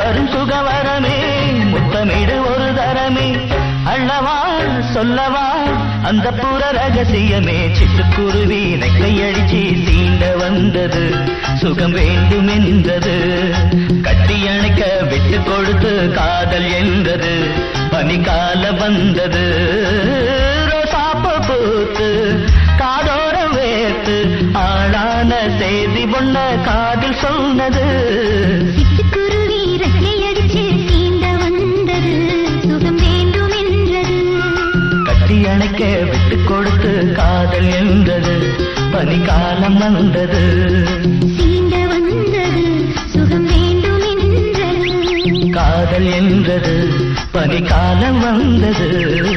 வரும் சுகவரமே முத்தமிடு ஒரு தரமே அள்ளவா சொல்லவா அந்த புற ரகசியமே சிட்டுக்குருவி நெக்கையடிச்சு சீண்ட வந்தது சுகம் வேண்டும் என்றது கட்டி அணைக்க விட்டு கொடுத்து காதல் என்றது பனிக்கால வந்தது ரோசாப்பு பூத்து காதோரம் வேர்த்து ஆளான செய்தி பொண்ண காதில் சொன்னது சிட்டுக்குருவி ரெக்கையடிச்சு சீண்ட வந்தது சுகம் வேண்டும் என்றது கட்டி அணைக்க விட்டு கொடுத்து காதல் என்றது பனிக்காலம் வந்தது சீண்ட வந்தது சுகம் வேண்டும் என்றது காதல் என்றது பனிக்காலம் வந்தது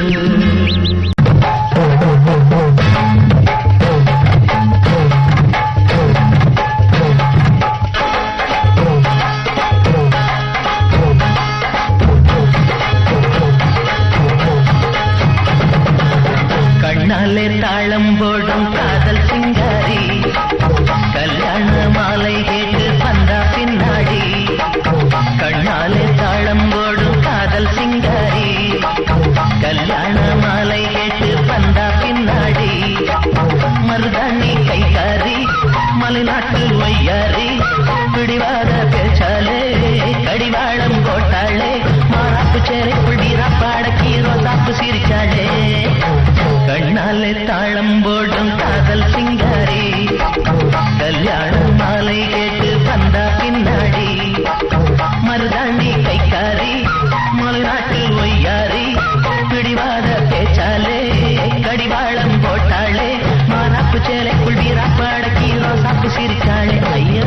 கண்ணாலே தாளம் போடும் காதல் சிங்காரி கல்யாண மாலை கேட்டு வந்தா பின்னாடி கண்ணாலே தாளம் போடும் காதல் சிங்காரி கல்யாண மாலை கேட்டு வந்தா பின்னாடி மருதாணி கைகாரி மலைநாட்டு வையாரி பிடிவாத பேச்சாலே கடிவாளம் போட்டாளே மாறாப்பு சேரை புள்ளீரா பாடக்கி ரோசாப்பு சிரிச்சாளே கண்ணாலே தாளம் போடும் காதல் சிங்காரி கல்யாண மாலை கேட்டு வந்தா பின்னாடி மருதாண்டி கைக்காரி மலைநாட்டில் ஒய்யாரி பிடிவாத பேச்சாலே கடிவாளம் போட்டாளே மாறாப்பு சேலைக்குள் வீரா பாடக்கி ரோசாப்பு சிரிச்சாளே ஐயோ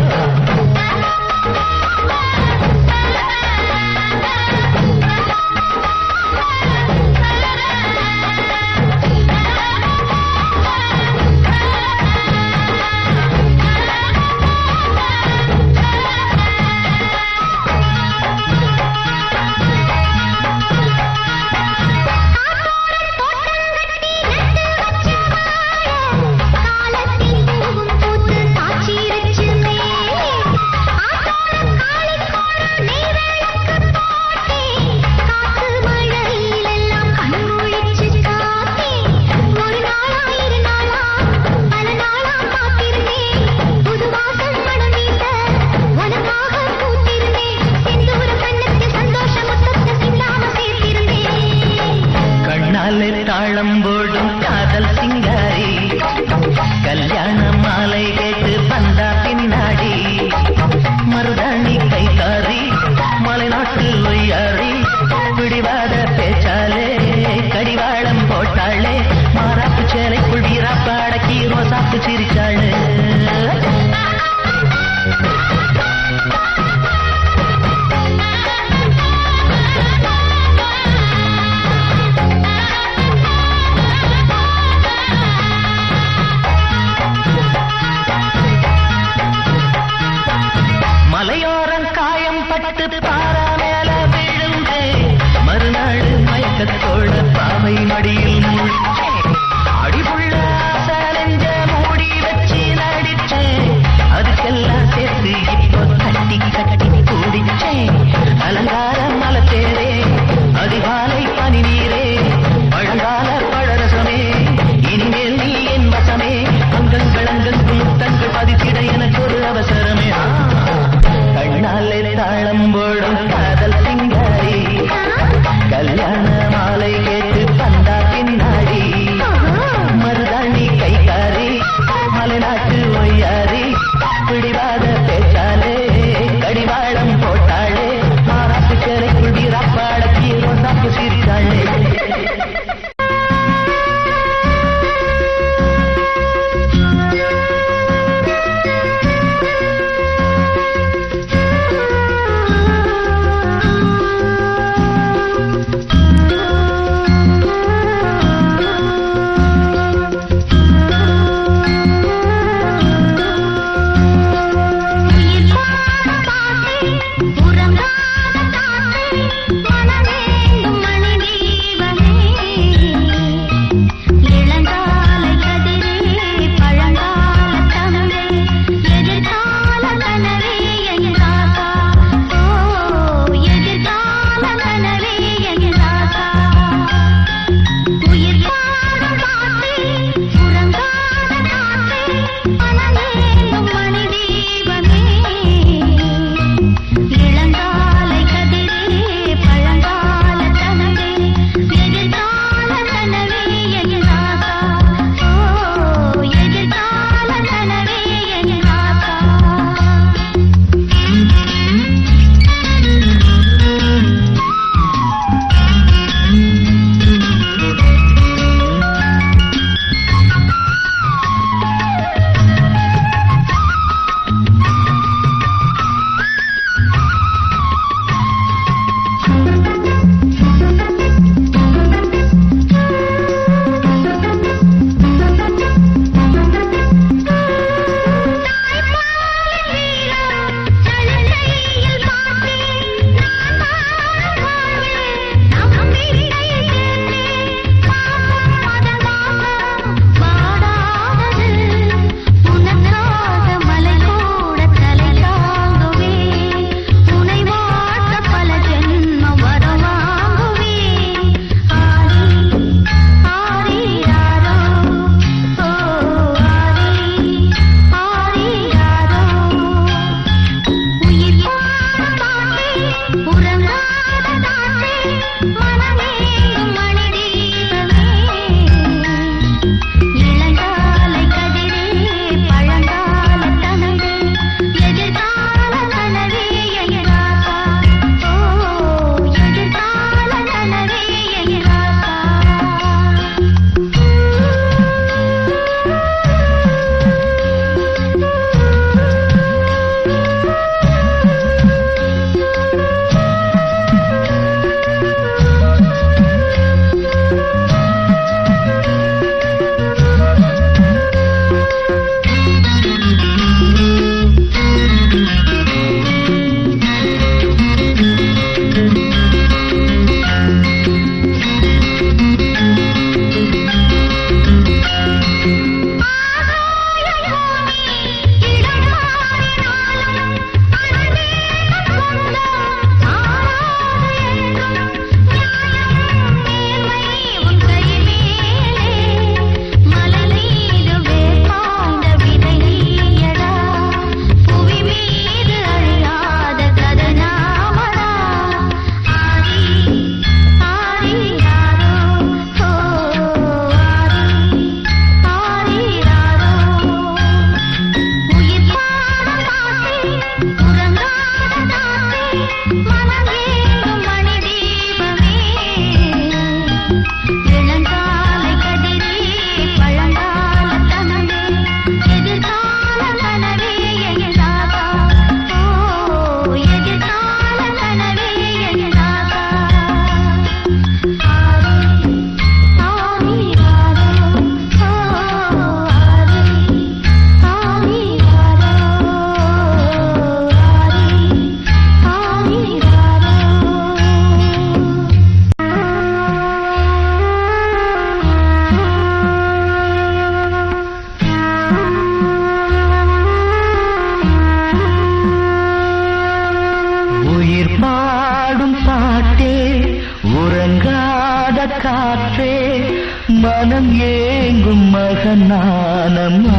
உறங்காத காற்றே மனம் ஏங்கும் மகனானம்மா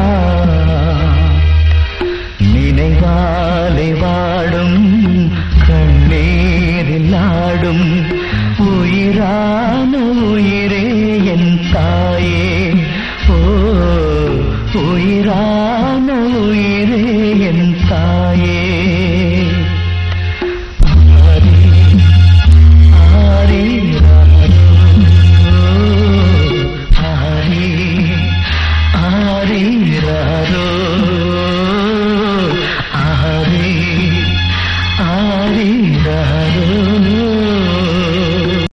நினைவாலை வாடும் கண்ணீரில் ஆடும் உயிரான உயிரே என் தாயே ஓ உயிரான